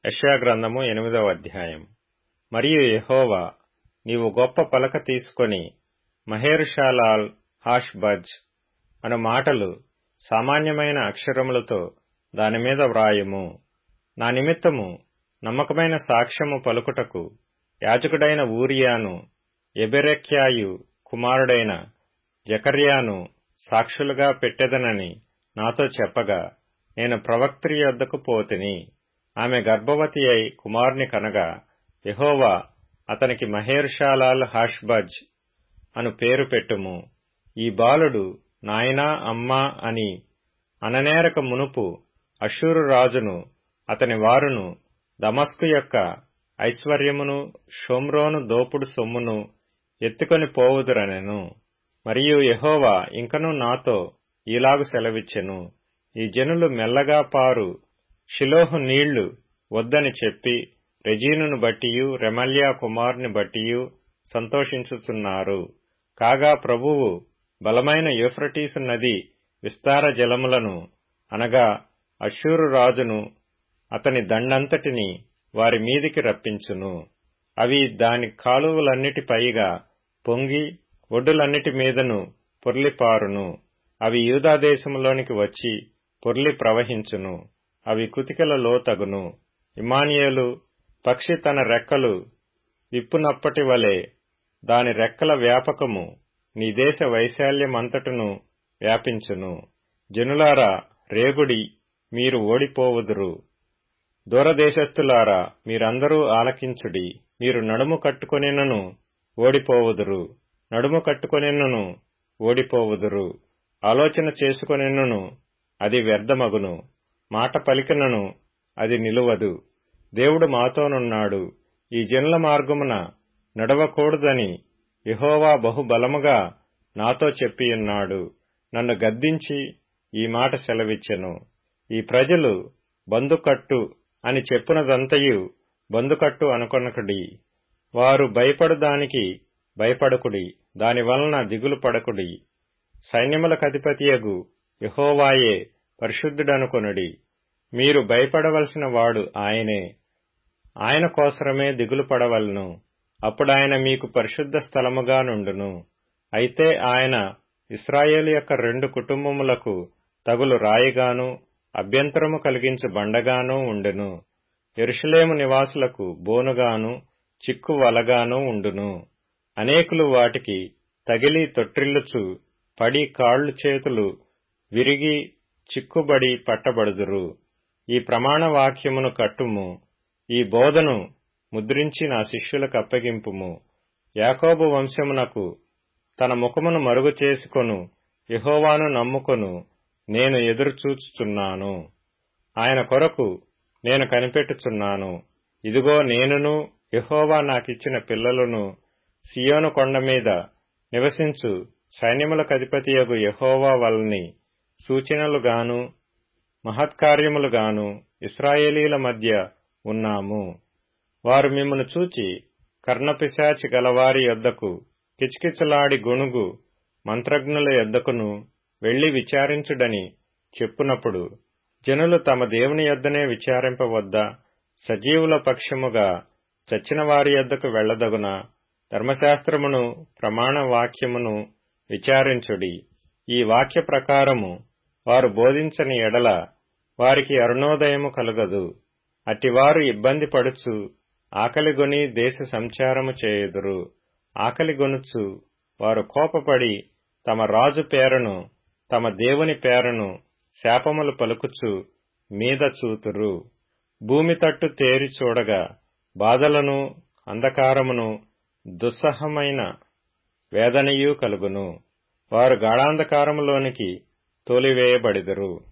యెషయాగ్రంథము ఎనిమిదవ అధ్యాయం మరియు యెహోవా నీవు గొప్ప పలక తీసుకొని మహేర్షాలాల్ హాష్బజ్ అను మాటలు సామాన్యమైన అక్షరములతో దానిమీద వ్రాయుము నా నిమిత్తము నమ్మకమైన సాక్ష్యము పలుకుటకు యాజకుడైన ఊరియాను ఎబెరెక్యాయు కుమారుడైన జకర్యాను సాక్షులుగా పెట్టెదనని నాతో చెప్పగా నేను ప్రవక్త్రి యొద్దకు పోతిని ఆమె గర్భవతి అయి కుమారుని కనగా యెహోవా అతనికి మహేర్షాలాల్ హాష్బజ్ అను పేరు పెట్టుము ఈ బాలుడు నాయనా అమ్మా అని అననేరక మునుపు అషూరు రాజును అతని వారును దమస్కు యొక్క ఐశ్వర్యమును షోమ్రోను దోపుడు సొమ్మును ఎత్తుకొని పోవుదురనెను మరియు యెహోవా ఇంకను నాతో ఈలాగు సెలవిచ్చెను ఈ జనులు మెల్లగా పారు షిలోహు నీళ్లు వద్దని చెప్పి రెజీనును బట్టియు రెమల్యా కుమారుని బట్టియు సంతోషించుచున్నారు కాగా ప్రభువు బలమైన యూఫ్రటీసు నది విస్తార జలములను అనగా అషూరు రాజును అతని దండంతటిని వారి మీదికి రప్పించును అవి దాని కాలువలన్నిటి పైగా పొంగి ఒడ్డులన్నిటి మీదను పొర్లిపారును అవి యూదాదేశములోనికి వచ్చి పొర్లి ప్రవహించును అవి కుతికల లోతగును ఇమానియేలు పక్షి తన రెక్కలు విప్పునప్పటి వలె దాని రెక్కల వ్యాపకము నీ దేశ వైశాల్యమంతటును వ్యాపించును జనులారా రేగుడి మీరు ఓడిపోవుదురు దూరదేశస్థులారా మీరందరూ ఆలకించుడి మీరు నడుము కట్టుకొనినను ఓడిపోవుదురు నడుము కట్టుకొనినను ఓడిపోవుదురు ఆలోచన చేసుకొనినను అది వ్యర్థమగును మాట పలికినను అది నిలువదు దేవుడు మాతోనున్నాడు ఈ జనుల మార్గమున నడవకూడదని యహోవా బహుబలముగా నాతో చెప్పియున్నాడు నన్ను గద్దించి ఈ మాట సెలవిచ్చెను ఈ ప్రజలు బందుకట్టు అని చెప్పునదంతయు బందుకట్టు అనుకొనకుడి వారు భయపడుదానికి భయపడకుడి దానివలన దిగులు పడకుడి సైన్యములకధిపతియగు యహోవాయే పరిశుద్ధుడనుకొనుడి మీరు భయపడవలసిన వాడు ఆయనే ఆయన కోసరమే దిగులు పడవలను అప్పుడాయన మీకు పరిశుద్ధ స్థలముగా నుండును అయితే ఆయన ఇస్రాయేలు యొక్క రెండు కుటుంబములకు తగులు రాయిగాను అభ్యంతరము కలిగించు బండగానూ ఉండును ఎరుషలేము నివాసులకు బోనుగాను చిక్కు వలగానూ ఉండును అనేకులు వాటికి తగిలి తొట్టిల్లుచు పడి కాళ్లు చేతులు విరిగి చిక్కుబడి పట్టబడుదురు ఈ ప్రమాణ వాక్యమును కట్టుము ఈ బోధను ముద్రించి నా శిష్యులకు అప్పగింపుము యాకోబు వంశమునకు తన ముఖమును మరుగు చేసుకొను యహోవాను నమ్ముకొను నేను ఎదురుచూచుచున్నాను ఆయన కొరకు నేను కనిపెట్టుచున్నాను ఇదిగో నేనును యహోవా నాకిచ్చిన పిల్లలను సియోను కొండ మీద నివసించు సైన్యములకధిపతియగు యహోవా వల్ని సూచనలుగాను మహత్కార్యములుగాను ఇస్రాయేలీల మధ్య ఉన్నాము వారు మిమ్మను చూచి కర్ణపిశాచి గలవారి యొద్దకు కిచకిచలాడి గొణుగు మంత్రజ్ఞుల యొద్దకును వెళ్లి విచారించుడని చెప్పునప్పుడు జనులు తమ దేవుని యొద్దనే విచారింపవద్దా సజీవుల పక్షముగా చచ్చిన వారి యొద్దకు వెళ్లదగున ధర్మశాస్త్రమును ప్రమాణ వాక్యమును విచారించుడి ఈ వాక్య ప్రకారము వారు బోధించని ఎడల వారికి అరుణోదయము కలుగదు అటివారు ఇబ్బంది పడుచు ఆకలిగొని దేశ సంచారము చేయుదురు ఆకలిగొనుచు వారు కోపపడి తమ రాజు పేరను తమ దేవుని పేరను శాపములు పలుకుచు మీద చూతురు భూమి తట్టు తేరి చూడగా బాధలను అంధకారమును దుస్సహమైన వేదనయు కలుగును వారు గాఢాంధకారములోనికి తోలివేయబడిదరు